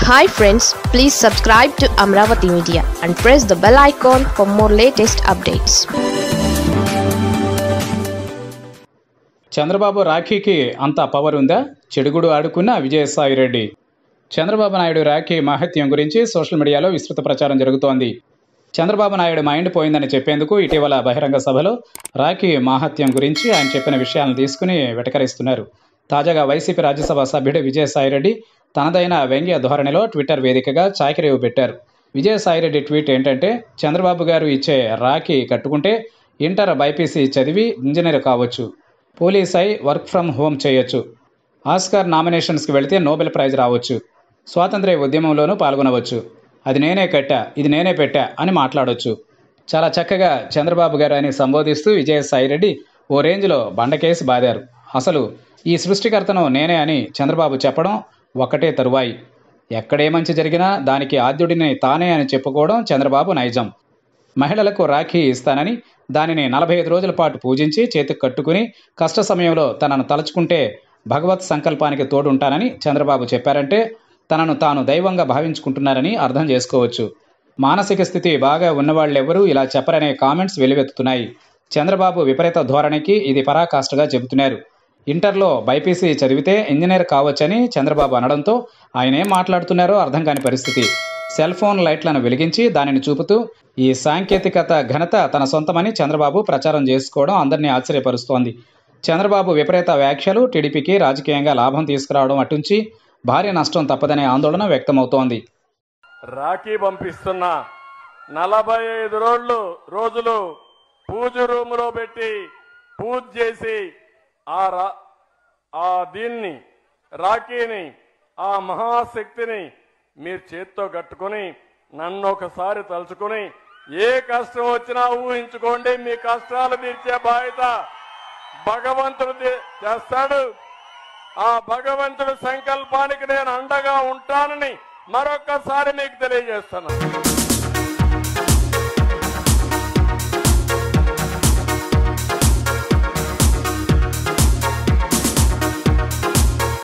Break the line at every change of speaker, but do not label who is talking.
hi friends please subscribe to Amaravati media and press the bell icon for more latest updates
Chandrababu రాఖీకి అంత power ఉందా చెడుగుడు ఆడుకున్న విజయసాయి రెడ్డి చంద్రబాబు నాయుడు రాఖీ మహత్యం గురించి social మీడియాలో విస్తృత ప్రచారం జరుగుతోంది చంద్రబాబు నాయుడు మైండ్ పోయిందని చెప్పేందుకు ఇటీవల బహిరంగ సభలో రాఖీ మాహత్యం గురించి ఆయన చెప్పిన విషయాలను తీసుకుని వెటకరిస్తున్నారు తాజాగా వైసీపీ రాజ్యసభ సభ్యుడు విజయసాయిరెడ్డి తనదైన వ్యంగ్య ధోరణిలో ట్విట్టర్ వేదికగా చాకిరేవు పెట్టారు విజయసాయిరెడ్డి ట్వీట్ ఏంటంటే చంద్రబాబు గారు ఇచ్చే రాఖీ కట్టుకుంటే ఇంటర్ బైపీసీ చదివి ఇంజనీర్ కావచ్చు పోలీస్ అయి వర్క్ ఫ్రమ్ హోమ్ చేయొచ్చు ఆస్కార్ నామినేషన్స్కి వెళితే నోబెల్ ప్రైజ్ రావచ్చు స్వాతంత్ర్య ఉద్యమంలోనూ పాల్గొనవచ్చు అది నేనే కట్టా ఇది నేనే పెట్టా అని మాట్లాడొచ్చు చాలా చక్కగా చంద్రబాబు గారు అని సంబోధిస్తూ విజయసాయిరెడ్డి ఓ రేంజ్లో బండకేసి బాదారు అసలు ఈ సృష్టికర్తను నేనే అని చంద్రబాబు చెప్పడం ఒక్కటే తరువాయి ఎక్కడే మంచి జరిగినా దానికి ఆద్యుడిని తానే అని చెప్పుకోవడం చంద్రబాబు నైజం మహిళలకు రాఖీ ఇస్తానని దానిని నలభై ఐదు రోజుల పాటు పూజించి చేతికి కట్టుకుని కష్ట సమయంలో తనను తలుచుకుంటే భగవత్ సంకల్పానికి తోడుంటానని చంద్రబాబు చెప్పారంటే తనను తాను దైవంగా భావించుకుంటున్నారని అర్థం చేసుకోవచ్చు మానసిక స్థితి బాగా ఉన్నవాళ్ళెవరూ ఇలా చెప్పరనే కామెంట్స్ వెలువెత్తుతున్నాయి చంద్రబాబు విపరీత ధోరణికి ఇది పరాకాష్ఠగా చెబుతున్నారు ఇంటర్లో బైపీసీ చదివితే ఇంజనీర్ కావచ్చని చంద్రబాబు అనడంతో ఆయన ఏం మాట్లాడుతున్నారో అర్థం కాని పరిస్థితి సెల్ ఫోన్ లైట్లను వెలిగించి దానిని చూపుతూ ఈ సాంకేతికత ఘనత తన సొంతమని చంద్రబాబు ప్రచారం చేసుకోవడం అందరినీ ఆశ్చర్యపరుస్తోంది చంద్రబాబు విపరీత వ్యాఖ్యలు టీడీపీకి రాజకీయంగా లాభం తీసుకురావడం అటుంచి భారీ నష్టం తప్పదనే ఆందోళన వ్యక్తమవుతోంది
రాఖీ పంపిస్తున్నా నలభై ఐదు రోజులు రోజులు పూజ రూములో పెట్టి పూజ చేసి ఆ రా ఆ దీన్ని రాఖీని ఆ మహాశక్తిని మీరు చేత్తో కట్టుకుని నన్ను ఒకసారి తలుచుకుని ఏ కష్టం వచ్చినా ఊహించుకోండి మీ కష్టాలు తీర్చే బాధ్యత భగవంతుడు ది- చేస్తాడు ఆ భగవంతుడి సంకల్పానికి నేను అండగా ఉంటానని మరొక్కసారి మీకు తెలియజేస్తున్నాను